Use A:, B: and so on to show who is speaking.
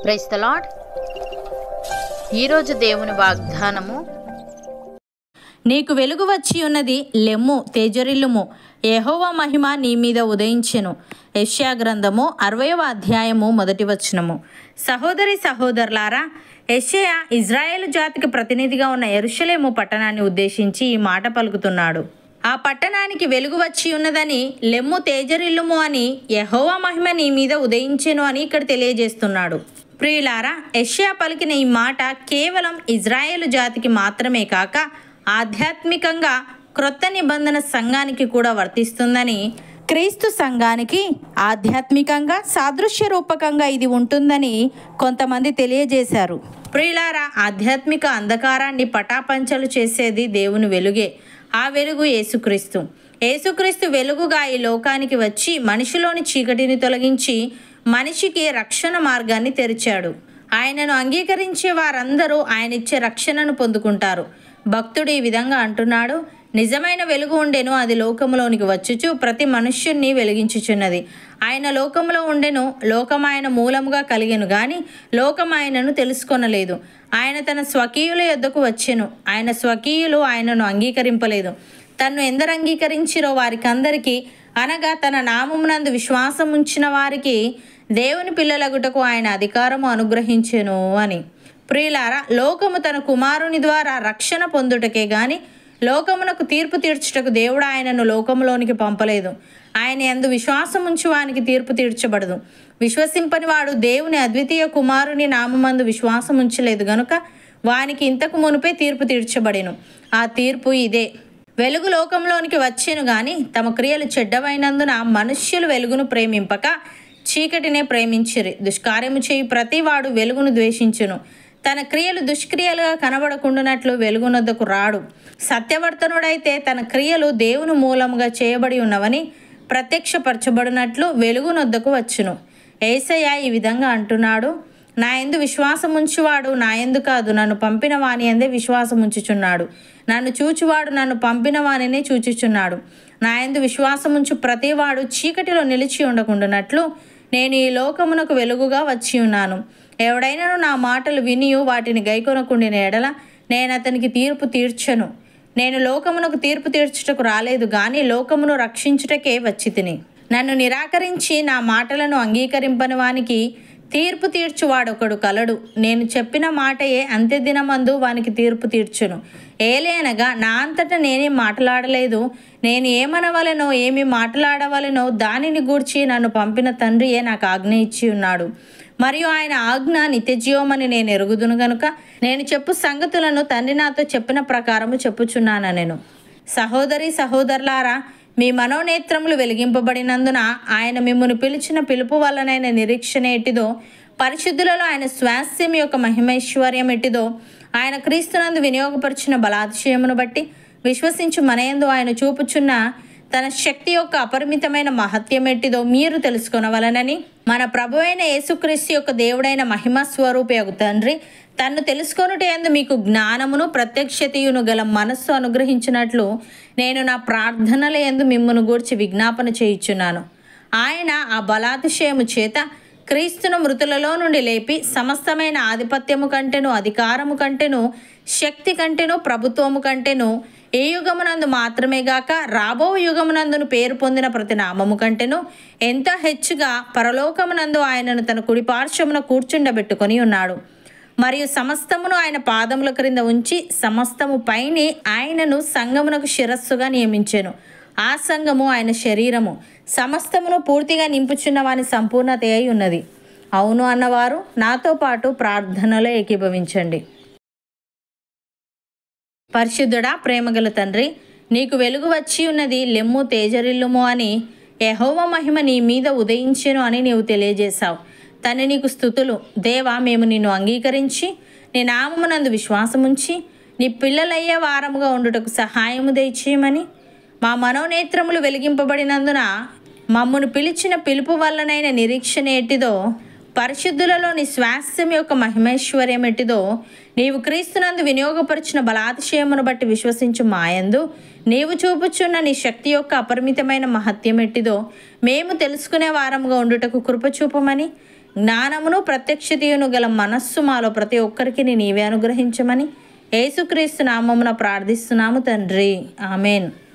A: price the lord ఈరోజు దేవుని వాగ్దానము
B: నీకు వెలుగు వచ్చి ఉన్నది లెమ్ము తేజరిల్లుము యెహోవా మహిమ నీ మీద ఉదయించెను యెషయా గ్రంథము అరవయవ అధ్యాయము మొదటి వచనము సహోదరి సహోదరులారా యెషయా ఇజ్రాయేలు జాతికి ప్రతినిధిగా ఉన్న ఎరుషలేము పట్టణాన్ని ఉద్దేశించి ఈ మాట పలుకుతున్నాడు ఆ పట్టణానికి వెలుగు వచ్చి ఉన్నదని లెమ్ము తేజరిల్లుము అని యెహోవా మహిమ నీ మీద ఉదయించెను అని ఇక్కడ తెలియజేస్తున్నాడు ప్రియులారా యెషయా పలికిన ఈ మాట కేవలం ఇజ్రాయేలు జాతికి మాత్రమే కాక ఆధ్యాత్మికంగా క్రొత్త నిబంధన సంఘానికి కూడా వర్తిస్తుందని క్రీస్తు సంఘానికి ఆధ్యాత్మికంగా సాదృశ్య రూపకంగా ఇది ఉంటుందని కొంతమంది తెలియజేశారు ప్రియులారా ఆధ్యాత్మిక అంధకారాన్ని పటాపంచలు చేసేది దేవుని వెలుగే ఆ వెలుగు యేసుక్రీస్తు యేసుక్రీస్తు వెలుగుగా ఈ లోకానికి వచ్చి మనిషిలోని చీకటిని తొలగించి మనిషికి రక్షణ మార్గాన్ని తెరిచాడు ఆయనను అంగీకరించే వారందరూ ఆయన ఇచ్చే రక్షణను పొందుకుంటారు భక్తుడు ఈ విధంగా అంటున్నాడు నిజమైన వెలుగు ఉండెను అది లోకములోనికి వచ్చుచు ప్రతి మనుష్యుణ్ణి వెలిగించుచున్నది ఆయన లోకములో ఉండెను లోకం ఆయన మూలముగా కలిగెను గాని లోకం ఆయనను తెలుసుకొనలేదు ఆయన తన స్వకీయుల యొద్దకు వచ్చెను ఆయన స్వకీయులు ఆయనను అంగీకరింపలేదు తన్ను ఎందరు అంగీకరించిరో వారికందరికీ అనగా తన నామమునందు విశ్వాసం ఉంచిన వారికి దేవుని పిల్లలగుటకు ఆయన అధికారము అనుగ్రహించెను అని ప్రియులారా లోకము తన కుమారుని ద్వారా రక్షణ పొందుటకే గాని లోకమునకు తీర్పు తీర్చుటకు దేవుడు ఆయనను లోకములోనికి పంపలేదు ఆయన ఎందు విశ్వాసం ఉంచి వానికి తీర్పు తీర్చబడదు విశ్వసింపని వాడు దేవుని అద్వితీయ కుమారుని నామమందు విశ్వాసం ఉంచలేదు గనుక వానికి ఇంతకు మునుపే తీర్పు తీర్చబడెను ఆ తీర్పు ఇదే వెలుగు లోకంలోనికి వచ్చెను గాని తమ క్రియలు చెడ్డవైనందున మనుష్యులు వెలుగును ప్రేమింపక చీకటినే ప్రేమించిరి దుష్కార్యము చేయి ప్రతివాడు వెలుగును ద్వేషించును తన క్రియలు దుష్క్రియలుగా కనబడకుండానట్లు వెలుగునొద్దకు రాడు సత్యవర్తనుడైతే తన క్రియలు దేవుని మూలముగా చేయబడి ఉన్నవని ప్రత్యక్షపరచబడినట్లు వెలుగునొద్దకు వచ్చును ఏసయ్య ఈ విధంగా అంటున్నాడు నా ఎందు విశ్వాసం ఉంచువాడు నా ఎందు కాదు నన్ను పంపిన వాని ఎందే విశ్వాసం ఉంచుచున్నాడు నన్ను చూచువాడు నన్ను పంపిన వానినే చూచుచున్నాడు నా ఎందు విశ్వాసం ఉంచు ప్రతివాడు చీకటిలో నిలిచి ఉండకుండానట్లు నేను ఈ లోకమునకు వెలుగుగా వచ్చి ఉన్నాను ఎవడైనాను నా మాటలు వినియు వాటిని గైకొనకుండిన ఎడల నేను అతనికి తీర్పు తీర్చను నేను లోకమునకు తీర్పు తీర్చుటకు రాలేదు గాని లోకమును రక్షించుటకే వచ్చి తిని నన్ను నిరాకరించి నా మాటలను అంగీకరింపని వానికి తీర్పు తీర్చువాడొకడు కలడు నేను చెప్పిన మాటయే అంత్యదినమందు వానికి తీర్పు తీర్చును ఏలేనగా నా అంతటా నేనేం మాట్లాడలేదు నేను ఏమనవలెనో ఏమి మాట్లాడవలెనో దానిని గూర్చి నన్ను పంపిన తండ్రియే నాకు ఆజ్ఞ ఇచ్చి ఉన్నాడు మరియు ఆయన ఆజ్ఞ నిత్యజీవమని నేను ఎరుగుదును గనుక నేను చెప్పు సంగతులను తండ్రి నాతో చెప్పిన ప్రకారము చెప్పుచున్నాను నేను సహోదరి సహోదరులారా మీ మనోనేత్రములు వెలిగింపబడినందున ఆయన మిమ్మల్ని పిలిచిన పిలుపు వల్లనైన నిరీక్షణ ఎట్టిదో పరిశుద్ధులలో ఆయన స్వాస్థ్యం యొక్క మహిమైశ్వర్యం ఎట్టిదో ఆయన క్రీస్తునందు వినియోగపరిచిన బలాతిశయమును బట్టి విశ్వసించి మనయందు ఆయన చూపుచున్న తన శక్తి యొక్క అపరిమితమైన మహత్యం ఎట్టిదో మీరు తెలుసుకొనవలనని మన ప్రభు అయిన యేసుక్రీస్తు యొక్క దేవుడైన మహిమ స్వరూపయగు తండ్రి తన్ను తెలుసుకొనుట ఎందు మీకు జ్ఞానమును ప్రత్యక్షతయును గల మనస్సు అనుగ్రహించినట్లు నేను నా ప్రార్థనల ఎందు మిమ్మను గూర్చి విజ్ఞాపన చేయుచున్నాను ఆయన ఆ బలాతిశయము చేత క్రీస్తును మృతులలో నుండి లేపి సమస్తమైన ఆధిపత్యము కంటేను అధికారము కంటేను శక్తి కంటేను ప్రభుత్వము కంటేను ఏ యుగమునందు మాత్రమే గాక రాబో యుగమునందును పేరు పొందిన ప్రతి నామము కంటేను ఎంతో హెచ్చుగా పరలోకమునందు ఆయనను తన కుడి పార్శ్వమున కూర్చుండబెట్టుకొని ఉన్నాడు మరియు సమస్తమును ఆయన పాదముల క్రింద ఉంచి సమస్తము పైని ఆయనను సంగమునకు శిరస్సుగా నియమించెను ఆ సంఘము ఆయన శరీరము సమస్తమును పూర్తిగా నింపుచున్న వాని సంపూర్ణత అయి ఉన్నది అవును అన్నవారు నాతో పాటు ప్రార్థనలో ఏకీభవించండి పరిశుద్ధుడా ప్రేమగల తండ్రి నీకు వెలుగు వచ్చి ఉన్నది లెమ్ము తేజరిల్లుము అని యహోవ మహిమ నీ మీద ఉదయించెను అని నీవు తెలియజేశావు తను నీకు స్థుతులు దేవా మేము నిన్ను అంగీకరించి నీ నామమునందు విశ్వాసముంచి నీ పిల్లలయ్యే వారముగా ఉండుటకు సహాయము దయచేయమని మా మనోనేత్రములు వెలిగింపబడినందున మమ్మను పిలిచిన పిలుపు వల్లనైన నిరీక్షణ ఎట్టిదో పరిశుద్ధులలో నీ స్వాస్థ్యం యొక్క మహిమేశ్వర్యం ఎట్టిదో నీవు క్రీస్తునందు వినియోగపరిచిన బలాతిశయమును బట్టి విశ్వసించు మాయందు నీవు చూపుచున్న నీ శక్తి యొక్క అపరిమితమైన మహత్యం ఎట్టిదో మేము తెలుసుకునే వారముగా ఉండుటకు కృప చూపమని జ్ఞానమును ప్రత్యక్షతయును గల మనస్సు మాలో ప్రతి ఒక్కరికి నీవే అనుగ్రహించమని యేసుక్రీస్తు నామమున ప్రార్థిస్తున్నాము తండ్రి ఆమెన్